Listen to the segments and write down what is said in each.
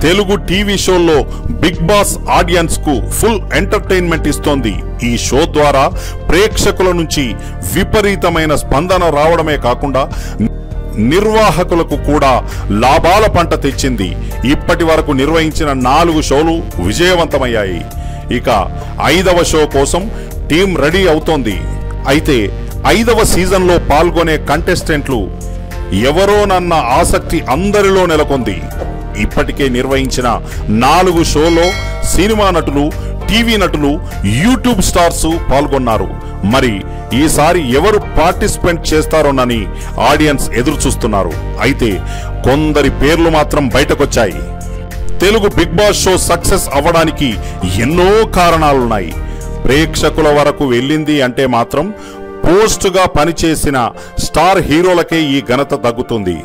Telugu TV షోల్లో Bigg Boss audience కు full entertainment ఇస్తోంది ఈ షో ద్వారా ప్రేక్షకుల నుంచి విపరీతమైన స్పందన రావడమే కాకుండా నిర్వాహకులకు కూడా లాభాల పంట తెచ్చింది ఇప్పటి వరకు నిర్వహించిన నాలుగు షోలు విజయవంతమయ్యాయి ఇక ఐదవ షో కోసం టీం రెడీ అవుతోంది అయితే ఐదవ సీజన్లో పాల్గొనే కంటెస్టెంట్లు ఎవరోనన్న ఆసక్తి అందరిలో నెలకొంది ఇప్పటికే నిర్వహించిన నాలుగు షోలో సినిమా నటులు టీవీ నటులు యూట్యూబ్ స్టార్స్ పాల్గొన్నారు మరి ఈసారి ఎవరు పార్టిసిపేట్ చేస్తారోనని ఆడియన్స్ ఎదురు చూస్తున్నారు అయితే కొందరి పేర్లు మాత్రం బయటకొచ్చాయి Telugu Bigg Boss show success అవ్వడానికి ఎన్నో కారణాలున్నాయి ప్రేక్షకుల వరకు వెళ్ళింది అంటే మాత్రం పోస్టుగా పనిచేసిన స్టార్ హీరోలకే ఈ ఘనత దక్కుతుంది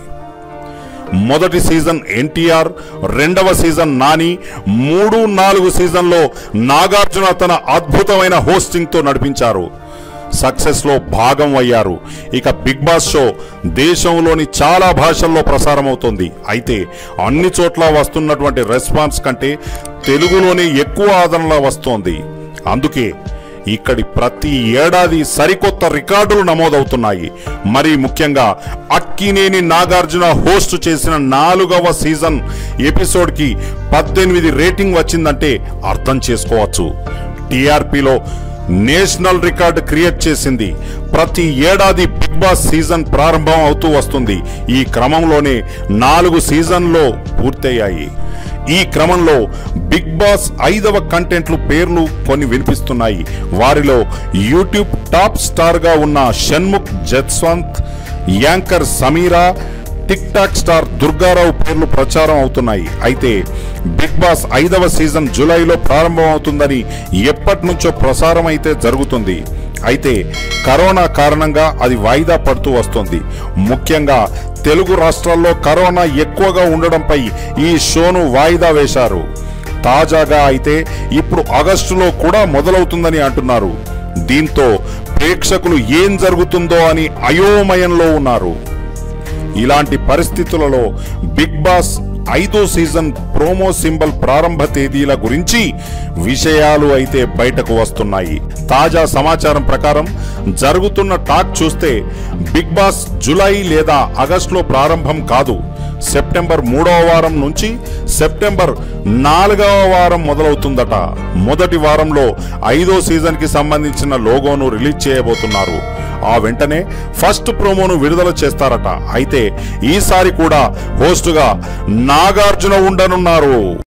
మొదటి సీజన్ ఎన్టీఆర్ రెండవ సీజన్ నాని మూడు నాలుగు సీజన్లో నాగార్జున తన అద్భుతమైన హోస్టింగ్ తో నడిపించారు సక్సెస్ లో భాగం అయ్యారు ఇక బిగ్ బాస్ షో దేశంలోని చాలా భాషల్లో ప్రసారం అవుతుంది అయితే అన్ని చోట్ల వస్తున్నటువంటి రెస్పాన్స్ కంటే తెలుగులోనే ఎక్కువ ఆదరణ వస్తోంది అందుకే ఇక్కడి ప్రతి ఏడాది సరికొత్త రికార్డులు నమోదవుతున్నాయి మరి ముఖ్యంగా అక్కినేని నాగార్జున హోస్ట్ చేసిన నాలుగవ సీజన్ ఎపిసోడ్ కి పద్దెనిమిది రేటింగ్ వచ్చిందంటే అర్థం చేసుకోవచ్చు టీఆర్పీలో నేషనల్ రికార్డు క్రియేట్ చేసింది ప్రతి ఏడాది బిగ్ బాస్ సీజన్ ప్రారంభం అవుతూ వస్తుంది ఈ క్రమంలోనే నాలుగు సీజన్లో పూర్తయ్యాయి ఈ క్రమంలో బిగ్ బాస్ ఐదవ కంటెంట్లు పేర్లు కొన్ని వినిపిస్తున్నాయి వారిలో యూట్యూబ్ టాప్ స్టార్ గా ఉన్న Shanmukh Jaswanth anchor Sameera TikTok star Durgarao పేర్లు ప్రచారం అవుతున్నాయి అయితే బిగ్ బాస్ ఐదవ సీజన్ జూలైలో ప్రారంభం అవుతుందని ఎప్పటి నుంచో ప్రసారం అయితే జరుగుతుంది అయితే కరోనా కారణంగా అది వాయిదా పడుతూ వస్తుంది ముఖ్యంగా తెలుగు రాష్ట్రాల్లో కరోనా ఎక్కువగా ఉండడంపై ఈ షోను వాయిదా వేశారు తాజాగా అయితే ఇప్పుడు ఆగస్టులో కూడా మొదలవుతుందని అంటున్నారు దీంతో ప్రేక్షకులు ఏం జరుగుతుందో అని అయోమయంలో ఉన్నారు ఇలాంటి పరిస్థితులలో బిగ్ బాస్ ఐదో సీజన్ ప్రోమో సింబల్ ప్రారంభ తేదీల గురించి విషయాలు అయితే బయటకు వస్తున్నాయి తాజా సమాచారం ప్రకారం జరుగుతున్న టాక్ చూస్తే బిగ్ బాస్ జులై లేదా ఆగస్టులో ప్రారంభం కాదు సెప్టెంబర్ మూడవ వారం నుంచి సెప్టెంబర్ నాలుగవ వారం మొదలవుతుందట మొదటి వారంలో ఐదో సీజన్ కి సంబంధించిన లోగోను రిలీజ్ చేయబోతున్నారు ఆ వెంటనే ఫస్ట్ ప్రోమోను విడుదల చేస్తారట అయితే ఈసారి కూడా హోస్టుగా నాగార్జున ఉండనున్నారు